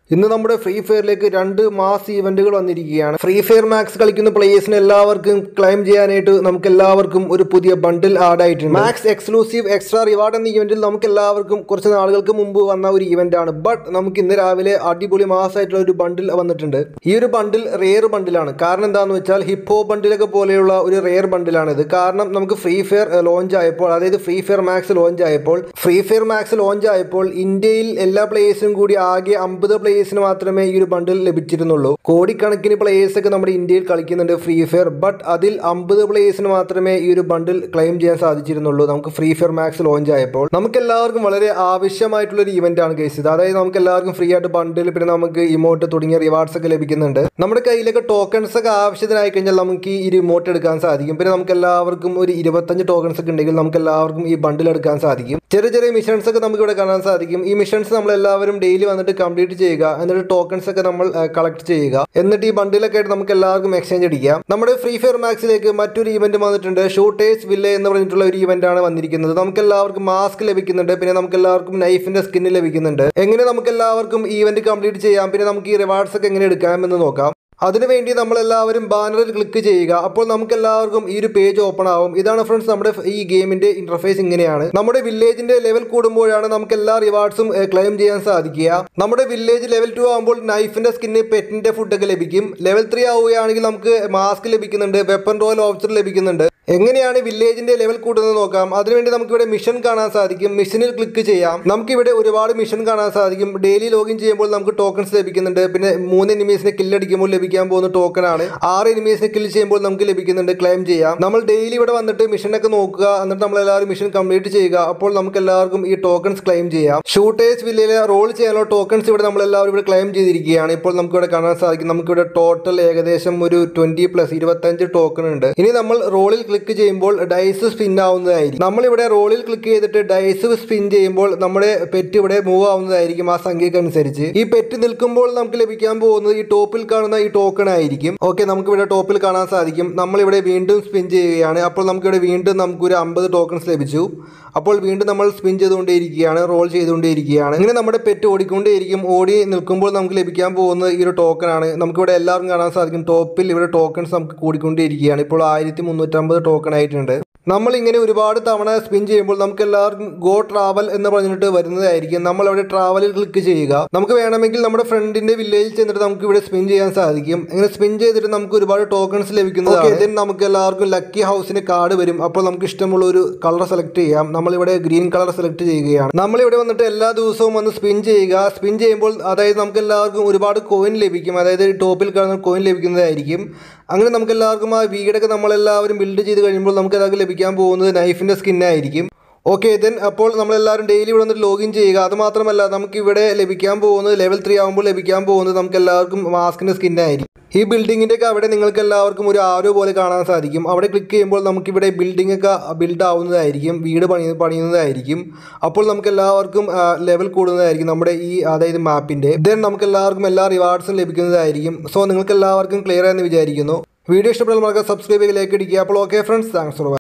ഇന്ന് നമ്മുടെ ഫ്രീ ഫയറിലേക്ക് രണ്ട് മാസ് ഈവന്റുകൾ വന്നിരിക്കുകയാണ് ഫ്രീ ഫയർ മാക്സ് കളിക്കുന്ന പ്ലേയേഴ്സിന് എല്ലാവർക്കും ക്ലൈം ചെയ്യാനായിട്ട് നമുക്ക് എല്ലാവർക്കും ഒരു പുതിയ ബണ്ടിൽ ആഡ് ആയിട്ടുണ്ട് മാക്സ് എക്സ്ക്ലൂസീവ് എക്സ്ട്രാ റിവാർഡ് എന്ന ഈവന്റിൽ നമുക്ക് എല്ലാവർക്കും കുറച്ച് നാളുകൾക്ക് മുമ്പ് വന്ന ഒരു ഈവന്റ് ആണ് ബട്ട് നമുക്ക് ഇന്ന് രാവിലെ അടിപൊളി മാസമായിട്ടുള്ള ഒരു ബണ്ടിൽ വന്നിട്ടുണ്ട് ഈ ഒരു ബണ്ടിൽ റെയർ ബണ്ടിലാണ് കാരണം എന്താണെന്ന് വെച്ചാൽ ഹിപ്പോ ബണ്ടിലൊക്കെ പോലെയുള്ള ഒരു റെയർ ബണ്ടിലാണിത് കാരണം നമുക്ക് ഫ്രീ ഫയർ ലോഞ്ച് ആയപ്പോൾ അതായത് ഫ്രീ ഫയർ മാക്സ് ലോഞ്ച് ആയപ്പോൾ ഫ്രീ ഫയർ മാക്സ് ലോഞ്ച് ആയപ്പോൾ ഇന്ത്യയിൽ എല്ലാ പ്ലേയേഴ്സും കൂടി ആകെ അമ്പത് പ്ലേയേഴ്സിന് മാത്രമേ ഈ ഒരു ബണ്ടിൽ ലഭിച്ചിരുന്നുള്ളൂ കോടിക്കണക്കിന് പ്ലേയേഴ്സ് ഒക്കെ നമ്മുടെ ഇന്ത്യയിൽ കളിക്കുന്നുണ്ട് ഫ്രീ ഫയർ ബട്ട് അതിൽ അമ്പത് പ്ലേയേഴ്സിന് മാത്രമേ ഈ ഒരു ബണ്ടിൽ ക്ലെയിം ചെയ്യാൻ സാധിച്ചിരുന്നുള്ളൂ നമുക്ക് ഫ്രീ ഫയർ മാക്സ് ലോഞ്ച് ആയപ്പോൾ നമുക്ക് എല്ലാവർക്കും വളരെ ആവശ്യമായിട്ടുള്ള ഒരു ഇവന്റ് ആണ് കേസ് ഇത് അതായത് നമുക്ക് എല്ലാവർക്കും ഫ്രീ ആയിട്ട് ബണ്ടിൽ പിന്നെ നമുക്ക് ഇമോട്ട് തുടങ്ങിയ റിവാർഡ്സ് ഒക്കെ ലഭിക്കുന്നുണ്ട് നമ്മുടെ കയ്യിലൊക്കെ ടോക്കൺസ് ഒക്കെ ആവശ്യത്തിനായി കഴിഞ്ഞാൽ നമുക്ക് ഈ റിമോട്ട് എടുക്കാൻ സാധിക്കും പിന്നെ നമുക്ക് എല്ലാവർക്കും ഒരു ഇരുപത്തഞ്ച് ടോക്കൺസ് ഒക്കെ ഉണ്ടെങ്കിൽ നമുക്ക് എല്ലാവർക്കും ഈ ബണ്ടിൽ എടുക്കാൻ സാധിക്കും ചെറിയ ചെറിയ മിഷൻസ് ഒക്കെ നമുക്ക് ഇവിടെ കാണാൻ സാധിക്കും ഈ മിഷൻസ് നമ്മൾ എല്ലാവരും ഡെയിലി വന്നിട്ട് കംപ്ലീറ്റ് ചെയ്യുക എന്നിട്ട് ടോക്കൺസ് ഒക്കെ നമ്മൾ കളക്ട് ചെയ്യുക എന്നിട്ട് ഈ ബണ്ടിലൊക്കെ ആയിട്ട് നമുക്ക് എല്ലാവർക്കും എക്സ്ചേഞ്ച് അടിക്കാം നമ്മുടെ ഫ്രീ ഫയർ മാക്സിലേക്ക് മറ്റൊരു ഇവന്റ് വന്നിട്ടുണ്ട് ഷൂട്ടേഴ്സ് വില്ല എന്ന് പറഞ്ഞിട്ടുള്ള ഒരു ഇവന്റ് ആണ് വന്നിരിക്കുന്നത് നമുക്ക് എല്ലാവർക്കും മാസ്ക് ലഭിക്കുന്നുണ്ട് പിന്നെ നമുക്ക് എല്ലാവർക്കും നൈഫിന്റെ സ്കിന്ന് ലഭിക്കുന്നുണ്ട് എങ്ങനെ നമുക്ക് എല്ലാവർക്കും ഈ ഇവന്റ് കംപ്ലീറ്റ് ചെയ്യാം പിന്നെ നമുക്ക് ഈ റിവാർഡ്സ് ഒക്കെ എങ്ങനെ എടുക്കാം എന്ന് നോക്കാം അതിനുവേണ്ടി നമ്മൾ എല്ലാവരും ബാനറിൽ ക്ലിക്ക് ചെയ്യുക അപ്പോൾ നമുക്ക് എല്ലാവർക്കും ഈ ഒരു പേജ് ഓപ്പൺ ആവും ഇതാണ് ഫ്രണ്ട്സ് നമ്മുടെ ഈ ഗെയിമിന്റെ ഇന്റർഫേസ് ഇങ്ങനെയാണ് നമ്മുടെ വില്ലേജിന്റെ ലെവൽ കൂടുമ്പോഴാണ് നമുക്ക് എല്ലാ റിവാർഡ്സും ക്ലെയിം ചെയ്യാൻ സാധിക്കുക നമ്മുടെ വില്ലേജ് ലെവൽ ടു ആകുമ്പോൾ നൈഫിന്റെ സ്കിന്ന് പെറ്റിന്റെ ഫുഡൊക്കെ ലഭിക്കും ലെവൽ ത്രീ ആവുകയാണെങ്കിൽ നമുക്ക് മാസ്ക് ലഭിക്കുന്നുണ്ട് വെപ്പൺ റോയൽ ഓഫീസർ ലഭിക്കുന്നുണ്ട് എങ്ങനെയാണ് വില്ലേജിന്റെ ലെവൽ കൂടുന്നത് നോക്കാം അതിനുവേണ്ടി നമുക്ക് ഇവിടെ മിഷൻ കാണാൻ സാധിക്കും മിഷനിൽ ക്ലിക്ക് ചെയ്യാം നമുക്ക് ഇവിടെ ഒരുപാട് മിഷൻ കാണാൻ സാധിക്കും ഡെയിലി ലോഗിൻ ചെയ്യുമ്പോൾ നമുക്ക് ടോക്കൺസ് ലഭിക്കുന്നുണ്ട് പിന്നെ മൂന്ന് എനിമീസിനെ കില്ലടിക്കുമ്പോൾ ലഭിക്കാൻ പോകുന്ന ടോക്കൺ ആണ് ആറ് എനിമീസിനെ കില്ല് ചെയ്യുമ്പോൾ നമുക്ക് ലഭിക്കുന്നുണ്ട് ക്ലെയിം ചെയ്യാം നമ്മൾ ഡെയിലി ഇവിടെ വന്നിട്ട് മിഷനൊക്കെ നോക്കുക എന്നിട്ട് നമ്മൾ എല്ലാവരും മിഷൻ കംപ്ലീറ്റ് ചെയ്യുക അപ്പോൾ നമുക്ക് എല്ലാവർക്കും ഈ ടോക്കൺസ് ക്ലെയിം ചെയ്യാം ഷൂട്ടേഴ്സ് വില്ലയിലെ റോൾ ചെയ്യാനുള്ള ടോക്കൺസ് ഇവിടെ നമ്മൾ എല്ലാവരും ഇവിടെ ക്ലെയിം ചെയ്തിരിക്കുകയാണ് ഇപ്പോൾ നമുക്ക് ഇവിടെ കാണാൻ സാധിക്കും നമുക്ക് ഇവിടെ ടോട്ടൽ ഏകദേശം ഒരു ട്വന്റി പ്ലസ് ഇരുപത്തഞ്ച് ടോക്കൺ ഉണ്ട് ഇനി നമ്മൾ റോളിൽ ക്ലിക്ക് ചെയ്യുമ്പോൾ ഡൈസ് സ്പിൻ ആവുന്നതായിരിക്കും നമ്മളിവിടെ റോളിൽ ക്ലിക്ക് ചെയ്തിട്ട് ഡൈസ് സ്പിൻ ചെയ്യുമ്പോൾ നമ്മുടെ പെറ്റ് ഇവിടെ മൂവ് ആവുന്നതായിരിക്കും ആ സംഖ്യക്ക് അനുസരിച്ച് ഈ പെറ്റ് നിൽക്കുമ്പോൾ നമുക്ക് ലഭിക്കാൻ പോകുന്നത് ഈ ടോപ്പിൽ കാണുന്ന ഈ ടോക്കൺ ആയിരിക്കും ഓക്കെ നമുക്ക് ഇവിടെ ടോപ്പിൽ കാണാൻ സാധിക്കും നമ്മളിവിടെ വീണ്ടും സ്പിൻ ചെയ്യുകയാണ് അപ്പോൾ നമുക്കിവിടെ വീണ്ടും നമുക്കൊരു അമ്പത് ടോക്കൺസ് ലഭിച്ചു അപ്പോൾ വീണ്ടും നമ്മൾ സ്പിൻ ചെയ്തുകൊണ്ടേയിരിക്കുകയാണ് റോൾ ചെയ്തുകൊണ്ടേയിരിക്കുകയാണ് ഇങ്ങനെ നമ്മുടെ പെറ്റ് ഓടിക്കൊണ്ടേയിരിക്കും ഓടി നിൽക്കുമ്പോൾ നമുക്ക് ലഭിക്കാൻ പോകുന്നത് ഈ ഒരു ടോക്കൺ ആണ് നമുക്കിവിടെ എല്ലാവർക്കും കാണാൻ സാധിക്കും ടോപ്പിൽ ഇവിടെ ടോക്കൺസ് നമുക്ക് കൂടിക്കൊണ്ടേയിരിക്കുകയാണ് ഇപ്പോൾ ആയിരത്തി മുന്നൂറ്റമ്പത് ടോക്കൺ ആയിട്ടുണ്ട് നമ്മൾ ഇങ്ങനെ ഒരുപാട് തവണ സ്പിൻ ചെയ്യുമ്പോൾ നമുക്ക് എല്ലാവർക്കും ഗോ ട്രാവൽ എന്ന് പറഞ്ഞിട്ട് വരുന്നതായിരിക്കും നമ്മൾ അവിടെ ട്രാവലിൽ ക്ലിക്ക് ചെയ്യുക നമുക്ക് വേണമെങ്കിൽ നമ്മുടെ ഫ്രണ്ടിന്റെ വില്ലേജിൽ ചെന്നിട്ട് നമുക്ക് ഇവിടെ സ്പിൻ ചെയ്യാൻ സാധിക്കും ഇങ്ങനെ സ്പിൻ ചെയ്തിട്ട് നമുക്ക് ഒരുപാട് ടോക്കൺസ് ലഭിക്കുന്നതാണ് ഇതിന് നമുക്ക് എല്ലാവർക്കും ലക്കി ഹൗസിന് കാർഡ് വരും അപ്പോൾ നമുക്ക് ഇഷ്ടമുള്ള ഒരു കളർ സെലക്ട് ചെയ്യാം നമ്മളിവിടെ ഗ്രീൻ കളർ സെലക്ട് ചെയ്യുകയാണ് നമ്മളിവിടെ വന്നിട്ട് എല്ലാ ദിവസവും വന്ന് സ്പിൻ ചെയ്യുക സ്പിൻ ചെയ്യുമ്പോൾ അതായത് നമുക്ക് എല്ലാവർക്കും ഒരുപാട് കോയിൻ ലഭിക്കും അതായത് ടോപ്പിൽ കാണുന്ന കോയിൻ ലഭിക്കുന്നതായിരിക്കും അങ്ങനെ നമുക്ക് എല്ലാവർക്കും ആ വീടൊക്കെ നമ്മളെല്ലാവരും ബിൽഡ് ചെയ്ത് കഴിയുമ്പോൾ നമുക്ക് അതൊക്കെ ലഭിക്കാൻ പോകുന്നത് നൈഫിൻ്റെ സ്കിന്നായിരിക്കും ഓക്കെ ദെൻ അപ്പോൾ നമ്മളെല്ലാവരും ഡെയിലി ഇവിടെ വന്നിട്ട് ലോഗിൻ ചെയ്യുക അത് മാത്രമല്ല നമുക്ക് ഇവിടെ ലഭിക്കാൻ പോകുന്നത് ലെവൽ ത്രീ ആകുമ്പോൾ ലഭിക്കാൻ പോകുന്നത് നമുക്ക് എല്ലാവർക്കും മാസ്കിൻ്റെ സ്കിന്നായിരിക്കും ഈ ബിൽഡിങ്ങിൻ്റെ ഒക്കെ അവിടെ നിങ്ങൾക്ക് എല്ലാവർക്കും ഒരു ആരോ പോലെ കാണാൻ സാധിക്കും അവിടെ ക്ലിക്ക് ചെയ്യുമ്പോൾ നമുക്കിവിടെ ബിൽഡിംഗ് ഒക്കെ ബിൽഡ് ആവുന്നതായിരിക്കും വീട് പണി പണിയുന്നതായിരിക്കും അപ്പോൾ നമുക്ക് എല്ലാവർക്കും ലെവൽ കൂടുന്നതായിരിക്കും നമ്മുടെ ഈ അതായത് മാപ്പിൻ്റെ ദെൻ നമുക്ക് എല്ലാവർക്കും എല്ലാ റിവാർഡ്സും ലഭിക്കുന്നതായിരിക്കും സോ നിങ്ങൾക്ക് എല്ലാവർക്കും ക്ലിയർ ആയെന്ന് വിചാരിക്കുന്നു വീഡിയോ ഇഷ്ടപ്പെട്ടാൽ നമുക്ക് സബ്സ്ക്രൈബ് ചെയ്ത് ലൈക്ക് അടിക്കുക അപ്പോൾ ഓക്കെ ഫ്രണ്ട്സ് താങ്ക്സ് ഫോർ